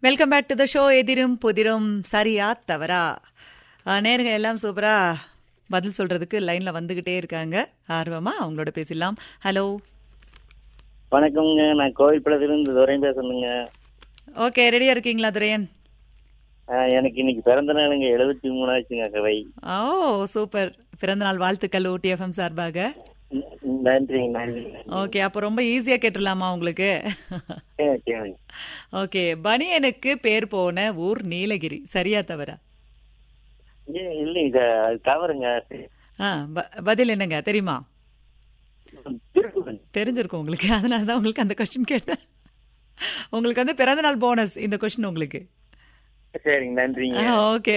Welcome back to the show Ethirum Puthirum சரியா தவறா அஹ், நேருங்க எல்லாம் சூப்பரா பதில் சொல்றதுக்கு லைன்ல வந்துகிட்டே இருக்காங்க ஆர்வமா அவங்களோட பேசிடலாம் ஹலோ வணக்கம்ங்க நான் கோவில்படத்திலிருந்து துரையும் பேசணுங்க ஓகே ரெடியா இருக்கீங்களா துரையன் ஆஹ் எனக்கு இன்னைக்கு பிறந்த நாளுங்க எழுபத்தி மூணாச்சுங்க கவை ஓ சூப்பர் பிறந்தநாள் வாழ்த்துக்கள் ஓடிஎஃப்எம் சார்பாக நன்றிங்க நன்றிங்க ஓகே அப்போ ரொம்ப ஈஸியா கேட்டுடலாமா உங்களுக்கு ஆ, சரிங்க. ஓகே பனியனுக்கு பேர் போன ஊர் நீலகிரி சரியா தவறா ஏ, இல்லைங்க சார் அது தவறுங்க ஆ ப- பதில் என்னங்க தெரியுமா திருக்குறள் தெரிஞ்சிருக்கும் உங்களுக்கு அதனால தான் உங்களுக்கு அந்த கொஸ்டின் கேட்டேன் உங்களுக்கு வந்து பிறந்தநாள் போனஸ் இந்த கொஸ்டின் உங்களுக்கு சரிங்க நன்றிங்க ஓகே